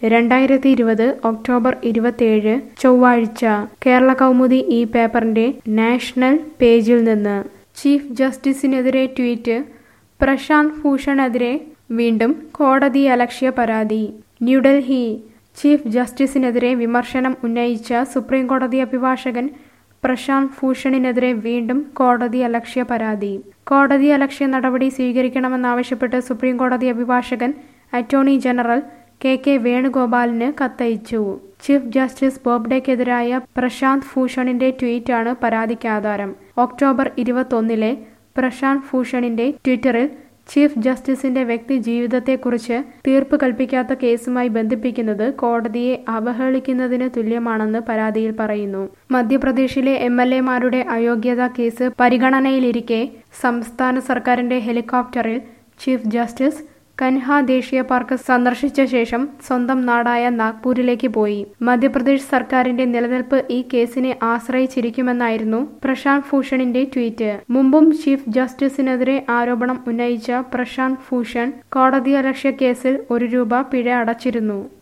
രണ്ടായിരത്തി ഇരുപത് ഒക്ടോബർ ഇരുപത്തിയേഴ് ചൊവ്വാഴ്ച കേരള കൗമുദി ഈ പേപ്പറിന്റെ നാഷണൽ പേജിൽ നിന്ന് ചീഫ് ജസ്റ്റിസിനെതിരെ ട്വീറ്റ് പ്രശാന്ത് ഭൂഷണെതിരെ വീണ്ടും കോടതി അലക്ഷ്യ പരാതി ന്യൂഡൽഹി ചീഫ് ജസ്റ്റിസിനെതിരെ വിമർശനം ഉന്നയിച്ച സുപ്രീം കോടതി അഭിഭാഷകൻ പ്രശാന്ത് ഭൂഷണിനെതിരെ വീണ്ടും കോടതി അലക്ഷ്യ പരാതി കോടതി അലക്ഷ്യ നടപടി സ്വീകരിക്കണമെന്നാവശ്യപ്പെട്ട് സുപ്രീം കോടതി അഭിഭാഷകൻ അറ്റോർണി ജനറൽ കെ കെ വേണുഗോപാലിന് കത്തയച്ചു ചീഫ് ജസ്റ്റിസ് ബോബ്ഡെക്കെതിരായ പ്രശാന്ത് ഭൂഷണിന്റെ ട്വീറ്റാണ് പരാതിക്ക് ആധാരം ഒക്ടോബർ ഇരുപത്തൊന്നിലെ പ്രശാന്ത് ഭൂഷണിന്റെ ട്വിറ്ററിൽ ചീഫ് ജസ്റ്റിസിന്റെ വ്യക്തി ജീവിതത്തെക്കുറിച്ച് തീർപ്പ് കൽപ്പിക്കാത്ത കേസുമായി ബന്ധിപ്പിക്കുന്നത് കോടതിയെ അവഹേളിക്കുന്നതിന് തുല്യമാണെന്ന് പരാതിയിൽ പറയുന്നു മധ്യപ്രദേശിലെ എം എൽ എമാരുടെ അയോഗ്യതാ കേസ് പരിഗണനയിലിരിക്കെ സംസ്ഥാന സർക്കാരിന്റെ ഹെലികോപ്റ്ററിൽ ചീഫ് ജസ്റ്റിസ് കൻഹ ദേശീയ പാർക്ക് സന്ദർശിച്ച ശേഷം സ്വന്തം നാടായ നാഗ്പൂരിലേക്ക് പോയി മധ്യപ്രദേശ് സർക്കാരിന്റെ നിലനിൽപ്പ് ഈ കേസിനെ ആശ്രയിച്ചിരിക്കുമെന്നായിരുന്നു പ്രശാന്ത് ഭൂഷണിന്റെ ട്വീറ്റ് മുമ്പും ചീഫ് ജസ്റ്റിസിനെതിരെ ആരോപണം ഉന്നയിച്ച പ്രശാന്ത് ഭൂഷൺ കോടതിയലക്ഷ്യ കേസിൽ ഒരു രൂപ പിഴ അടച്ചിരുന്നു